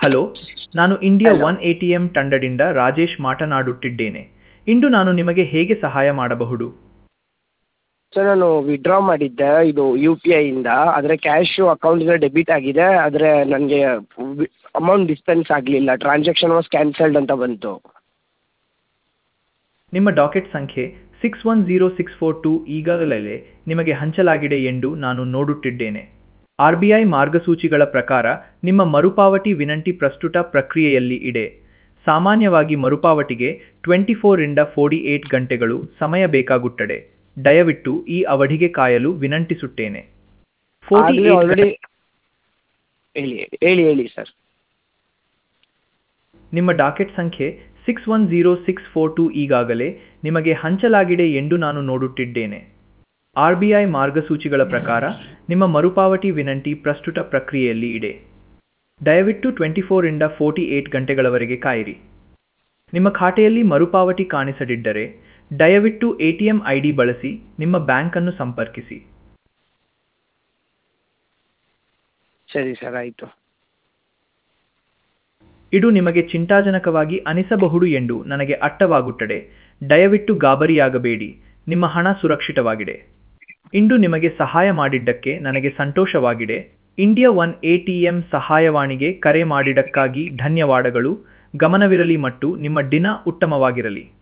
Hello ನಾನು India Hello. One A T M ತಂಡದಿಂದ ರಾಜೇಶ್ ಮಾತನಾಡುತ್ತಿದ್ದೇನೆ ಇಂದು ನಾನು ನಿಮಗೆ ಹೇಗೆ ಸಹಾಯ ಮಾಡಬಹುದು ಸರ್ ನಾನು ವಿಡ್ರಾ ಮಾಡಿದ್ದೆ ಇದು ಯು ಪಿ ಐಯಿಂದ ಆದರೆ ಕ್ಯಾಶು ಅಕೌಂಟಿಂದ ಡೆಬಿಟ್ ಆಗಿದೆ ಆದರೆ ನನಗೆ ಅಮೌಂಟ್ ಡಿಸ್ಪೆನ್ಸ್ ಆಗಲಿಲ್ಲ ಟ್ರಾನ್ಸಾಕ್ಷನ್ ವಾಸ್ ಕ್ಯಾನ್ಸಲ್ಡ್ ಅಂತ ಬಂತು ನಿಮ್ಮ ಡಾಕೆಟ್ ಸಂಖ್ಯೆ six one zero six four two ಈಗಾಗಲೇ ನಿಮಗೆ ಹಂಚಲಾಗಿದೆ ಎಂದು ನಾನು ನೋಡುತ್ತಿದ್ದೇನೆ ಆರ್ ಬಿ ಐ ಮಾರ್ಗಸೂಚಿಗಳ ಪ್ರಕಾರ ನಿಮ್ಮ ಮರುಪಾವತಿ ವಿನಂತಿ ಪ್ರಸ್ತುತ ಪ್ರಕ್ರಿಯೆಯಲ್ಲಿ ಇದೆ ಸಾಮಾನ್ಯವಾಗಿ ಮರುಪಾವತಿಗೆ ಟ್ವೆಂಟಿ ಫೋರಿಂದ ಫೋರ್ಟಿ ಏಟ್ ಗಂಟೆಗಳು ಸಮಯ ಬೇಕಾಗುತ್ತದೆ ದಯವಿಟ್ಟು ಈ ಅವಧಿಗೆ ಕಾಯಲು ವಿನಂತಿಸುತ್ತೇನೆ ಫೋರ್ಟಿ ಆಗಲೇ ಆಲ್ರೆಡಿ ಹೇಳಿ ಹೇಳಿ ಹೇಳಿ ಸರ್ ನಿಮ್ಮ ಡಾಕೆಟ್ ಸಂಖ್ಯೆ six one zero six four two ಈಗಾಗಲೇ ನಿಮಗೆ ಹಂಚಲಾಗಿದೆ ಎಂದು ನಾನು ನೋಡುತ್ತಿದ್ದೇನೆ ಆರ್ ಬಿ ಐ ಮಾರ್ಗಸೂಚಿಗಳ ಪ್ರಕಾರ ನಿಮ್ಮ ಮರುಪಾವತಿ ವಿನಂತಿ ಪ್ರಸ್ತುತ ಪ್ರಕ್ರಿಯೆಯಲ್ಲಿ ಇದೆ ದಯವಿಟ್ಟು ಟ್ವೆಂಟಿ ಫೋರಿಂದ ಫೋರ್ಟಿ ಏಟ್ ಗಂಟೆಗಳವರೆಗೆ ಕಾಯಿರಿ ನಿಮ್ಮ ಖಾತೆಯಲ್ಲಿ ಮರುಪಾವತಿ ಕಾಣಿಸದಿದ್ದರೆ ದಯವಿಟ್ಟು A T M I D ಬಳಸಿ ನಿಮ್ಮ ಬ್ಯಾಂಕನ್ನು ಸಂಪರ್ಕಿಸಿ ಸರಿ ಸರ್ ಆಯಿತು ಇದು ನಿಮಗೆ ಚಿಂತಾಜನಕವಾಗಿ ಅನಿಸಬಹುದು ಎಂದು ನನಗೆ ಅರ್ಥವಾಗುತ್ತದೆ ದಯವಿಟ್ಟು ಗಾಬರಿಯಾಗಬೇಡಿ ನಿಮ್ಮ ಹಣ ಸುರಕ್ಷಿತವಾಗಿದೆ ಇಂದು ನಿಮಗೆ ಸಹಾಯ ಮಾಡಿದ್ದಕ್ಕೆ ನನಗೆ ಸಂತೋಷವಾಗಿದೆ India one A T M ಸಹಾಯವಾಣಿಗೆ ಕರೆ ಮಾಡಿದ್ದಕ್ಕಾಗಿ ಧನ್ಯವಾದಗಳು ಗಮನವಿರಲಿ ಮತ್ತು ನಿಮ್ಮ ದಿನ ಉತ್ತಮವಾಗಿರಲಿ